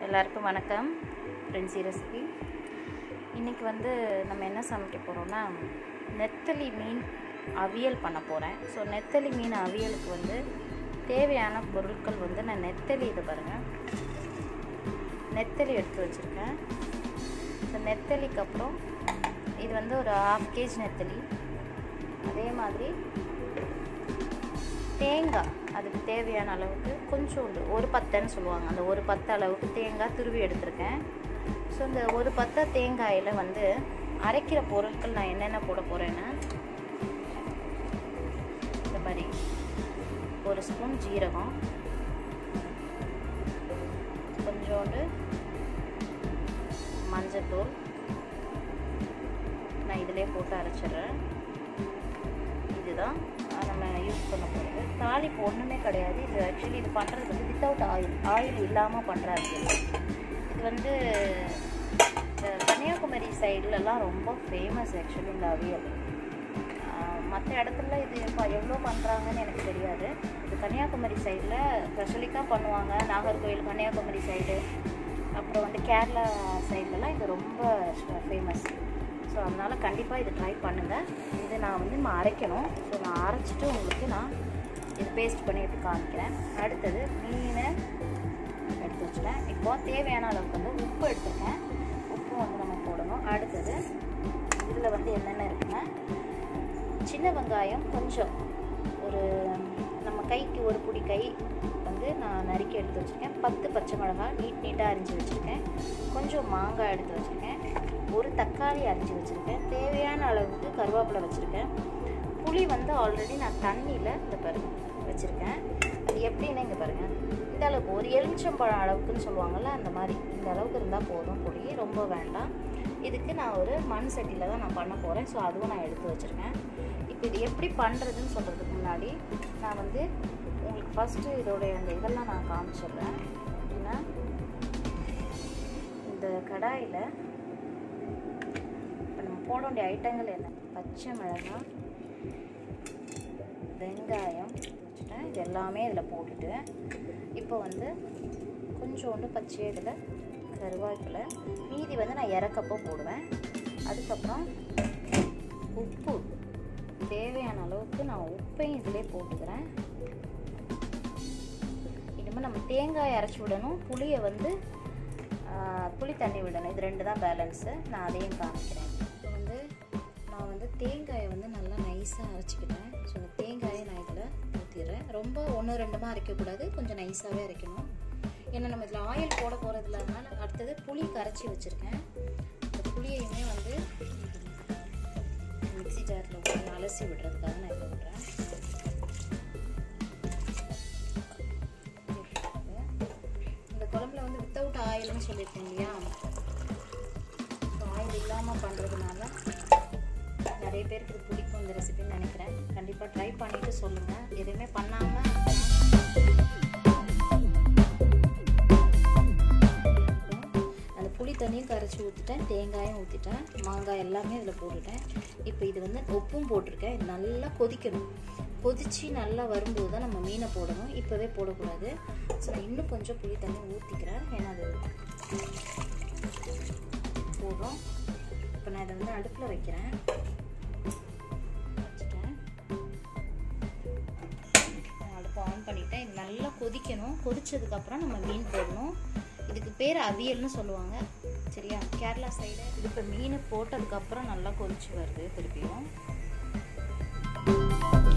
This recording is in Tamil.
எல்லாருக்கும் வணக்கம் ஃப்ரெண்ட்ஸி ரெசிபி இன்றைக்கி வந்து நம்ம என்ன சமைக்க போகிறோம்னா நெத்தலி மீன் அவியல் பண்ண போகிறேன் ஸோ நெத்தலி மீன் அவியலுக்கு வந்து தேவையான பொருட்கள் வந்து நான் நெத்தலி இது பாருங்கள் நெத்தலி எடுத்து வச்சுருக்கேன் ஸோ நெத்தலிக்கு அப்புறம் இது வந்து ஒரு ஹாஃப் கேஜ் நெத்தலி அதே மாதிரி தேங்காய் அதுக்கு தேவையான அளவுக்கு கொஞ்சோண்டு ஒரு பத்தைன்னு சொல்லுவாங்க அந்த ஒரு பத்து அளவுக்கு தேங்காய் துருவி எடுத்திருக்கேன் ஸோ இந்த ஒரு பத்தை தேங்காயில் வந்து அரைக்கிற பொருட்கள் நான் என்னென்ன போட போகிறேன்னா இந்த மாதிரி ஒரு ஸ்பூன் ஜீரகம் கொஞ்சோண்டு மஞ்சத்தூள் நான் இதிலே போட்டு அரைச்சிடுறேன் இதுதான் நம்ம யூஸ் பண்ண போகிறது தாளிப்பு ஒன்றுமே கிடையாது இது ஆக்சுவலி இது பண்ணுறது வந்து வித்தவுட் ஆயில் ஆயில் இல்லாமல் பண்ணுறாரு இது வந்து இந்த கன்னியாகுமரி சைட்லலாம் ரொம்ப ஃபேமஸ் ஆக்சுவலி இந்த அவியல் மற்ற இடத்துல இது இப்போ எவ்வளோ பண்ணுறாங்கன்னு எனக்கு தெரியாது இது கன்னியாகுமரி சைடில் ஸ்பெஷலிக்காக பண்ணுவாங்க நாகர்கோவில் கன்னியாகுமரி சைடு அப்புறம் வந்து கேரளா சைட்லலாம் இது ரொம்ப ஃபேமஸ் ஸோ அதனால் கண்டிப்பாக இது ட்ரை பண்ணுங்கள் இது நான் வந்து நம்ம அரைக்கணும் ஸோ நான் அரைச்சிட்டு உங்களுக்கு நான் இது பேஸ்ட் பண்ணி எடுத்து காமிக்கிறேன் அடுத்தது மீனை எடுத்து வச்சுட்டேன் இப்போ தேவையான அளவுக்கு வந்து உப்பு எடுத்துருக்கேன் உப்பு வந்து நம்ம போடணும் அடுத்தது இதில் வந்து என்னென்ன இருக்குன்னா சின்ன வெங்காயம் கொஞ்சம் ஒரு நம்ம கைக்கு ஒரு பிடி கை வந்து நான் நறுக்கி எடுத்து வச்சுருக்கேன் பத்து பச்சை மிளகாய் நீட் நீட்டாக அரிஞ்சு வச்சுருக்கேன் கொஞ்சம் மாங்காய் எடுத்து வச்சுருக்கேன் ஒரு தக்காளி அரிஞ்சு வச்சுருக்கேன் தேவையான அளவுக்கு கருவேப்பிலை வச்சுருக்கேன் புளி வந்து ஆல்ரெடி நான் தண்ணியில் இந்த பாருங்க வச்சுருக்கேன் அது எப்படின்னா இங்கே பாருங்கள் இந்த அளவுக்கு ஒரு எலுமிச்சம்பழம் அளவுக்குன்னு சொல்லுவாங்கள்ல அந்த மாதிரி இந்த அளவுக்கு இருந்தால் போதும் புளி ரொம்ப வேண்டாம் இதுக்கு நான் ஒரு மண் சட்டியில் தான் நான் பண்ண போகிறேன் ஸோ அதுவும் நான் எடுத்து வச்சுருக்கேன் இப்போ இது எப்படி பண்ணுறதுன்னு சொல்கிறதுக்கு முன்னாடி நான் வந்து உங்களுக்கு ஃபஸ்ட்டு இதோடைய அந்த இதெல்லாம் நான் காமிச்சிடுறேன் அப்படின்னா இந்த கடாயில் இப்போ நம்ம போட வேண்டிய ஐட்டங்கள் என்ன பச்சை மிளகாய் வெங்காயம் வச்சுட்டேன் இது எல்லாமே இதில் போட்டுட்டு இப்போ வந்து கொஞ்சோண்டு பச்சை இதில் கருவேப்பிலை மீதி வந்து நான் இறக்கப்போ போடுவேன் அதுக்கப்புறம் உப்பு தேவையான அளவுக்கு நான் உப்பையும் இதிலே போட்டுக்கிறேன் இனிமேல் நம்ம தேங்காய் அரைச்சி விடணும் புளியை வந்து புளி தண்ணி விடணும் இது ரெண்டு தான் பேலன்ஸு நான் அதையும் காமிக்கிறேன் இப்போ வந்து நான் வந்து தேங்காயை வந்து நல்லா நைஸாக அரைச்சிக்கிட்டேன் ஸோ அந்த தேங்காயை நான் இதில் ஊற்றிடுறேன் ரொம்ப ஒன்று ரெண்டுமா அரைக்கக்கூடாது கொஞ்சம் நைஸாகவே அரைக்கணும் ஏன்னா நம்ம இதில் ஆயில் போட போகிறது இல்லாதனால அடுத்தது புளி கரைச்சி வச்சுருக்கேன் அந்த புளியையுமே வந்து மிக்சி ஜாரில் போட்டு அலசி விடுறதுக்காக நான் இதை விடுறேன் இந்த குழம்புல வந்து வித்தவுட் ஆயில்னு சொல்லியிருக்கேன் இல்லையா ஆயில் இல்லாமல் பண்ணுறதுனால நிறைய பேருக்கு இது பிடிக்கும் இந்த ரெசிபின்னு நினைக்கிறேன் கண்டிப்பாக ட்ரை பண்ணிவிட்டு சொல்லுங்கள் எதுவுமே பண்ணாமல் அந்த புளி தண்ணியும் கரைச்சி ஊற்றிட்டேன் தேங்காயும் ஊற்றிட்டேன் மாங்காய் எல்லாமே இதில் போட்டுட்டேன் இப்போ இது வந்து உப்பும் போட்டிருக்கேன் இது நல்லா கொதிக்கணும் கொதித்து நல்லா வரும்போது தான் நம்ம மீனை போடணும் இப்போவே போடக்கூடாது ஸோ நான் இன்னும் கொஞ்சம் புளி தண்ணி ஊற்றிக்கிறேன் ஏன்னா அது போதும் இப்போ நான் இதை வந்து அடுப்பில் வைக்கிறேன் வச்சுட்டேன் அடுப்பு ஆன் பண்ணிட்டேன் இது நல்லா கொதிக்கணும் கொதிச்சதுக்கப்புறம் நம்ம மீன் போடணும் இதுக்கு பேர் அவியல்னு சொல்லுவாங்க சரியா கேரளா சைடு இது இப்போ மீன் போட்டதுக்கப்புறம் நல்லா கொதிச்சு வருது திருப்பியும்